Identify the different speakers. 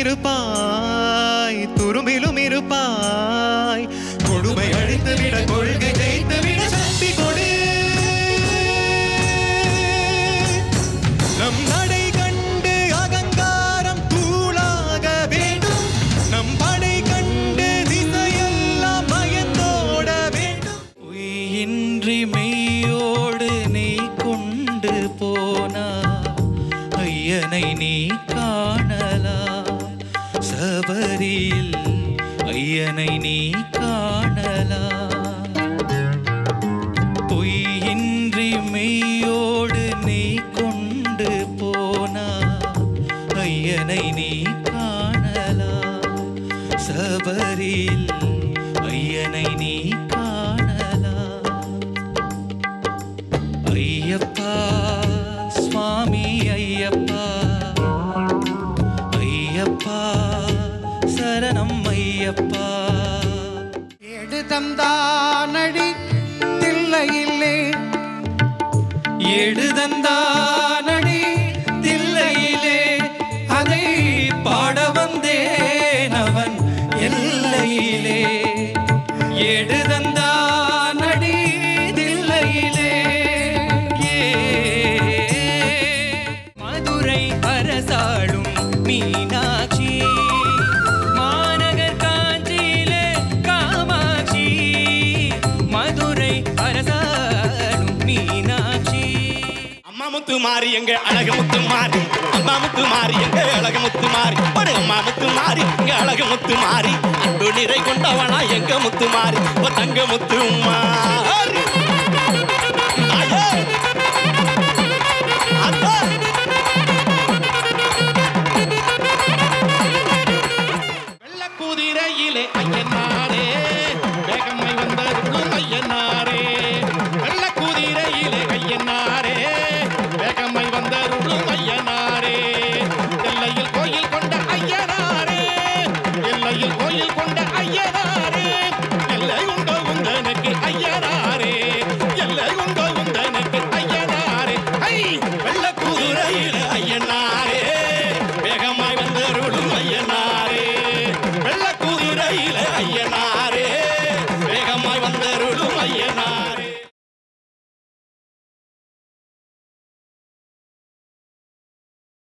Speaker 1: இருப்பாய் துரும்பிலும் இருப்பாய் கொடுமை அழித்து விட கொள்கை ஜெயித்து விட சக்தி கொடு நம் நடை கண்டு அகங்காரம் தூளாக வேண்டும் நம் படை கண்டு திசையெல்லாம் பயந்தோட வேண்டும்
Speaker 2: பொய்யின்றி மெய்யோடு நீ கொண்டு போனா ஐயனை நீ காணலாம் சபரியில் ஐயனை நீ காணலாம் பொய்யின்றி மெய்யோடு நீ கொண்டு போனா ஐயனை நீ காணலாம் சபரியில் ஐயனை நீ காணலாம் ஐயப்பா சுவாமி ஐயப்பா ஐயப்பா சரணம் ஐயப்பா
Speaker 3: எடுதந்தானடி தில்லையில்லே
Speaker 2: எழுதந்தானடி தில்லையிலே அதை பாட வந்தேன் அவன் எல்லையிலே எழுதந்தானடி தில்லையிலே ஏ மதுரை அரசாளும் மீனாட்சி மாநகர் காஞ்சியிலே காமாட்சி மதுரை அரசாளும் மீனாட்சி
Speaker 4: அம்மா முத்து மாறி எங்க அழகு முத்து மாறி அம்மா முத்து மாறி எங்க அழகு முத்து மாறி ஒரு அம்மா முத்து மாறி எங்க அழகு முத்து மாறி அன்பு நிறை கொண்டவனா எங்க முத்து மாறி ஓ தங்க முத்து மாறி